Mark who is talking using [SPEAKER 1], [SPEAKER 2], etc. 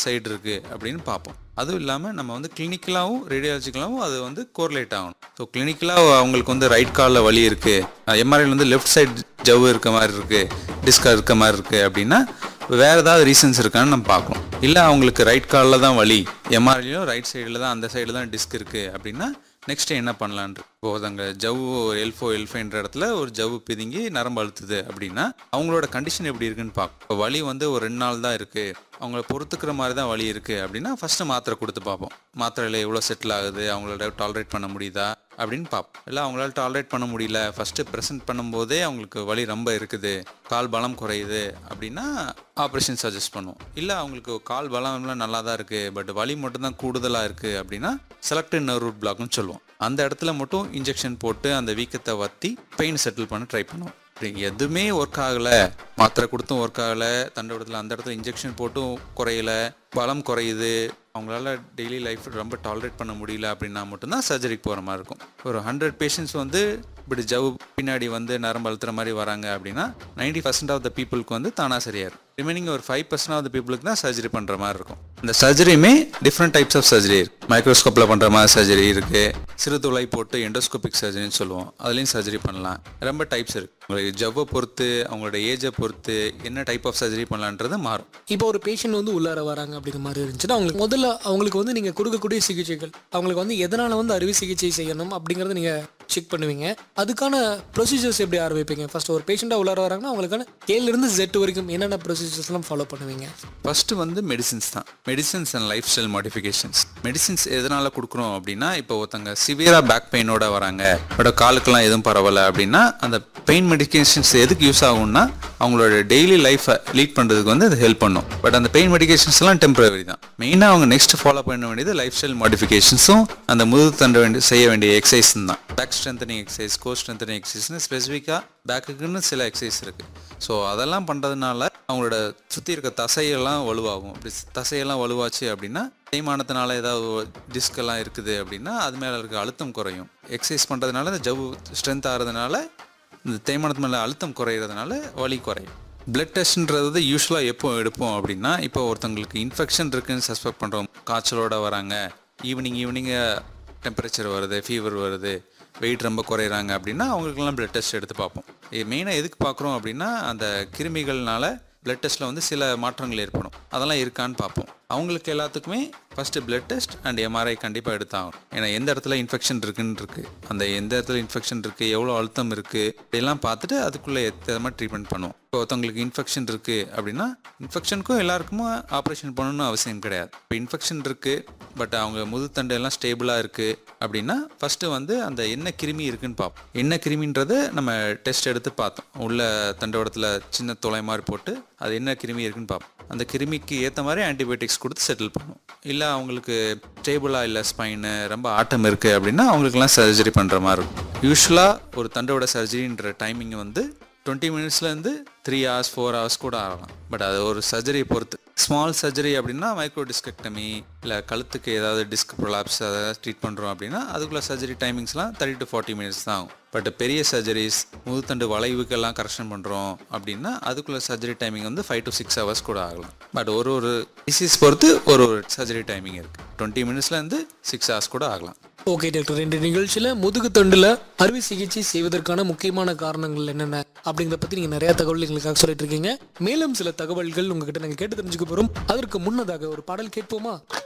[SPEAKER 1] side இருக்குது அப்படின்னு பார்ப்போம் அதுவும் இல்லாமல் நம்ம வந்து கிளினிக்கலாகவும் ரேடியாலஜிக்கலாகவும் அது வந்து கோரிலேட் ஆகணும் ஸோ கிளினிக்கலாக அவங்களுக்கு வந்து ரைட் காலில் வலி இருக்குது எம்ஆர்ஐயில் வந்து லெஃப்ட் சைடு ஜவ்வு இருக்க மாதிரி இருக்குது டிஸ்க் இருக்க மாதிரி இருக்குது அப்படின்னா வேறு ஏதாவது ரீசன்ஸ் இருக்கான்னு நம்ம பார்க்கணும் இல்லை அவங்களுக்கு ரைட் காலில் தான் வலி எம்ஆர்ஐலையும் ரைட் சைடில் தான் அந்த சைடில் தான் டிஸ்க் இருக்குது அப்படின்னா நெக்ஸ்ட் என்ன பண்ணலான்னு இப்போ அங்கே ஜவ்வு ஒரு எல்ஃபோ எல்ஃபைன்ற இடத்துல ஒரு ஜவ்வு பிதுங்கி நரம்பு அழுத்துது அப்படின்னா அவங்களோட கண்டிஷன் எப்படி இருக்குன்னு பார்ப்போம் இப்போ வலி வந்து ஒரு ரெண்டு நாள் தான் இருக்குது அவங்கள பொறுத்துக்கிற மாதிரி தான் வலி இருக்குது அப்படின்னா ஃபஸ்ட்டு மாத்திரை கொடுத்து பார்ப்போம் மாத்திரையில் எவ்வளோ செட்டில் ஆகுது அவங்களோட டாலரேட் பண்ண முடியுதா அப்படின்னு பார்ப்போம் இல்லை அவங்களால டாலரேட் பண்ண முடியல ஃபஸ்ட்டு ப்ரெசென்ட் பண்ணும்போதே அவங்களுக்கு வலி ரொம்ப இருக்குது கால் பலம் குறையுது அப்படின்னா ஆப்ரேஷன் சஜஸ்ட் பண்ணுவோம் இல்லை அவங்களுக்கு கால் பலம்லாம் நல்லா தான் இருக்குது பட் வலி மட்டும்தான் கூடுதலாக இருக்குது அப்படின்னா செலக்டட் நர்வ் ரூட் பிளாக்னு சொல்லுவோம் அந்த இடத்துல மட்டும் இன்ஜெக்ஷன் போட்டு அந்த வீக்கத்தை வத்தி பெயின் செட்டில் பண்ண ட்ரை பண்ணுவோம் இப்படி எதுவுமே ஒர்க் ஆகலை மாத்திரை கொடுத்தும் ஒர்க் ஆகலை தண்டோடத்தில் அந்த இடத்துல இன்ஜெக்ஷன் போட்டும் குறையல பலம் குறையுது அவங்களால டெய்லி லைஃப் ரொம்ப டாலரேட் பண்ண முடியல அப்படின்னா மட்டும்தான் சர்ஜரிக்கு போகிற மாதிரி இருக்கும் ஒரு ஹண்ட்ரட் பேஷண்ட்ஸ் வந்து இப்படி ஜவ் பின்னாடி வந்து நரம்பு அழுத்துற மாதிரி வராங்க அப்படின்னா நைன்டி பர்சன்ட் ஆஃப் த பீப்புளுக்கு வந்து தானாக சரியாயிரும் ரிமைனிங் ஒரு ஃபைவ் பர்சன்ட் ஆஃப் த பீப்புளுக்கு தான் சர்ஜரி பண்ணுற மாதிரி இருக்கும் இந்த சர்ஜரியுமே டிஃப்ரெண்ட் டைப்ஸ் ஆஃப் சர்ஜரி இருக்கு மைக்ரோஸ்கோப்பில் பண்ணுற மாதிரி சர்ஜரி இருக்கு சிறு துளை போட்டு எண்டோஸ்கோபிக் சர்ஜரின்னு சொல்லுவோம் அதுலேயும் சர்ஜரி பண்ணலாம் ரொம்ப டைப்ஸ் இருக்கு உங்களுக்கு ஜவ்வை பொறுத்து அவங்களோட ஏஜை பொறுத்து என்ன டைப் ஆஃப் சர்ஜரி பண்ணலான்றது மாறும்
[SPEAKER 2] இப்போ ஒரு பேஷண்ட் வந்து உள்ளார வராங்க அப்படிங்கிற மாதிரி இருந்துச்சுன்னா அவங்களுக்கு முதல்ல அவங்களுக்கு வந்து நீங்கள் கொடுக்கக்கூடிய சிகிச்சைகள் அவங்களுக்கு வந்து எதனால் வந்து அறுவை சிகிச்சை செய்யணும் அப்படிங்கிறத நீங்கள் செக் பண்ணுவீங்க அதுக்கான ப்ரொசீஜர்ஸ் எப்படி ஆரம்பிப்பீங்க ஃபர்ஸ்ட் ஒரு பேஷண்ட்டாக உள்ளார வராங்கன்னா அவங்களுக்கான ஏழுலேருந்து ஜெட் வரைக்கும் என்னென்ன ப்ரொசீஜர்ஸ்லாம் ஃபாலோ பண்ணுவீங்க
[SPEAKER 1] ஃபர்ஸ்ட் வந்து மெடிசின்ஸ் தான் medicines and lifestyle modifications medicines எதனால கொடுக்குறோம் அப்படின்னா இப்போ ஒருத்தங்க சிவியரா பேக் பெயினோட வராங்க பட் காலுக்கெல்லாம் எதுவும் பரவாயில்ல அப்படின்னா அந்த பெயின் மெடிகேஷன்ஸ் எதுக்கு யூஸ் ஆகும்னா அவங்களோட டெய்லி லைஃப்பை லீட் பண்ணுறதுக்கு வந்து அது ஹெல்ப் பண்ணும் பட் அந்த பெயின் மெடிகேஷன்ஸ் எல்லாம் டெம்பரரி தான் மெயினாக அவங்க நெக்ஸ்ட் ஃபாலோ பண்ண வேண்டியது லைஃப் ஸ்டைல் மாடிஃபிகேஷன்ஸும் அந்த முதுகு தண்ட வேண்டிய செய்ய வேண்டிய எக்ஸசைஸ் தான் back strengthening exercise core strengthening எக்ஸசைஸ்னு ஸ்பெசிஃபிக்காக பேக்குக்குன்னு சில எக்ஸசைஸ் இருக்குது ஸோ அதெல்லாம் பண்ணுறதுனால அவங்களோட சுற்றி இருக்க தசையெல்லாம் வலுவாகும் அப்படி தசையெல்லாம் வலுவாச்சு அப்படின்னா தேய்மானத்தினால ஏதாவது டிஸ்க் எல்லாம் இருக்குது அப்படின்னா அது மேலே இருக்க அழுத்தம் குறையும் எக்ஸசைஸ் பண்ணுறதுனால இந்த ஜவ்வு ஸ்ட்ரென்த் ஆகிறதுனால இந்த தேய்மானத்து மேலே அழுத்தம் குறையிறதுனால வலி குறையும் பிளட் டெஸ்ட்ன்றது யூஸ்வலாக எப்போ எடுப்போம் அப்படின்னா இப்போ ஒருத்தங்களுக்கு இன்ஃபெக்ஷன் இருக்குன்னு சஸ்பெக்ட் பண்ணுறோம் காய்ச்சலோட வராங்க ஈவினிங் ஈவினிங்கு டெம்பரேச்சர் வருது ஃபீவர் வருது வெயிட் ரொம்ப குறையிறாங்க அப்படின்னா அவங்களுக்கெல்லாம் பிளட் டெஸ்ட் எடுத்து பார்ப்போம் மெயினாக எதுக்கு பார்க்குறோம் அப்படின்னா அந்த கிருமிகள்னால பிளட் டெஸ்ட்டில் வந்து சில மாற்றங்கள் ஏற்படும் அதெல்லாம் இருக்கான்னு பார்ப்போம் அவங்களுக்கு எல்லாத்துக்குமே first blood test and MRI கண்டிப்பாக எடுத்தாகும் ஏன்னா எந்த இடத்துல இன்ஃபெக்ஷன் இருக்குன்னு இருக்கு அந்த எந்த இடத்துல இன்ஃபெக்ஷன் இருக்குது எவ்வளோ அழுத்தம் இருக்குது இதெல்லாம் பார்த்துட்டு அதுக்குள்ளே எத்த மாதிரி ட்ரீட்மெண்ட் பண்ணுவோம் இப்போ ஒருத்தவங்களுக்கு இன்ஃபெக்ஷன் இருக்குது அப்படின்னா இன்ஃபெக்ஷனுக்கும் எல்லாருக்குமே ஆப்ரேஷன் பண்ணணும்னு அவசியம் கிடையாது இப்போ இன்ஃபெக்ஷன் இருக்குது பட் அவங்க முதுத்தண்டு எல்லாம் ஸ்டேபிளாக இருக்குது அப்படின்னா ஃபஸ்ட்டு வந்து அந்த என்ன கிருமி இருக்குன்னு பார்ப்போம் என்ன கிருமின்றதை நம்ம டெஸ்ட் எடுத்து பார்த்தோம் உள்ள தண்டோடத்தில் சின்ன துளை மாதிரி போட்டு அது என்ன கிருமி இருக்குன்னு பார்ப்போம் அந்த கிருமிக்கு ஏற்ற மாதிரி ஆன்டிபயோட்டிக்ஸ் கொடுத்து செட்டில் பண்ணுவோம் இல்லை அவங்களுக்கு ஸ்டேபிளாக இல்லை ஸ்பைனு ரொம்ப ஆட்டம் இருக்குது அப்படின்னா அவங்களுக்குலாம் சர்ஜரி பண்ணுற மாதிரி இருக்கும் யூஸ்வலாக ஒரு தண்டோட சர்ஜரின்ற டைமிங் வந்து டுவெண்ட்டி மினிட்ஸ்லேருந்து த்ரீ ஹவர்ஸ் ஃபோர் ஹவர்ஸ் கூட ஆகலாம் பட் அது ஒரு சர்ஜரியை பொறுத்து ஸ்மால் சர்ஜரி அப்படின்னா மைக்ரோ டிஸ்கெக்டமி இல்லை கழுத்துக்கு ஏதாவது டிஸ்க் ப்ரொலாப்ஸ் அதாவது ட்ரீட் பண்ணுறோம் அப்படின்னா அதுக்குள்ள சர்ஜரி டைமிங்ஸ்லாம் தேர்ட்டி டு ஃபார்ட்டி மினிட்ஸ் தான் ஆகும் பட் பெரிய சர்ஜரிஸ் முதுத்தண்டு வளைவுக்கெல்லாம் கரெக்ஷன் பண்ணுறோம் அப்படின்னா அதுக்குள்ள சர்ஜரி டைமிங் வந்து ஃபைவ் டு சிக்ஸ் ஹவர்ஸ் கூட ஆகலாம் பட் ஒரு ஒரு டிசீஸ் பொறுத்து ஒரு ஒரு சர்ஜரி டைமிங் இருக்குது டுவெண்ட்டி மினிட்ஸ்லேருந்து சிக்ஸ் ஹவர்ஸ் கூட ஆகலாம்
[SPEAKER 2] ஓகே டாக்டர் இந்த நிகழ்ச்சியில் முதுகு தண்டில் அறுவை சிகிச்சை செய்வதற்கான முக்கியமான காரணங்கள் என்னென்ன அப்படிங்கிறத பற்றி நீங்கள் நிறைய தகவல் எங்களுக்காக சொல்லிட்டு இருக்கீங்க மேலும் சில தகவல்கள் உங்ககிட்ட நாங்கள் கேட்டு தெரிஞ்சுக்க போகிறோம் அதற்கு முன்னதாக ஒரு பாடல் கேட்போமா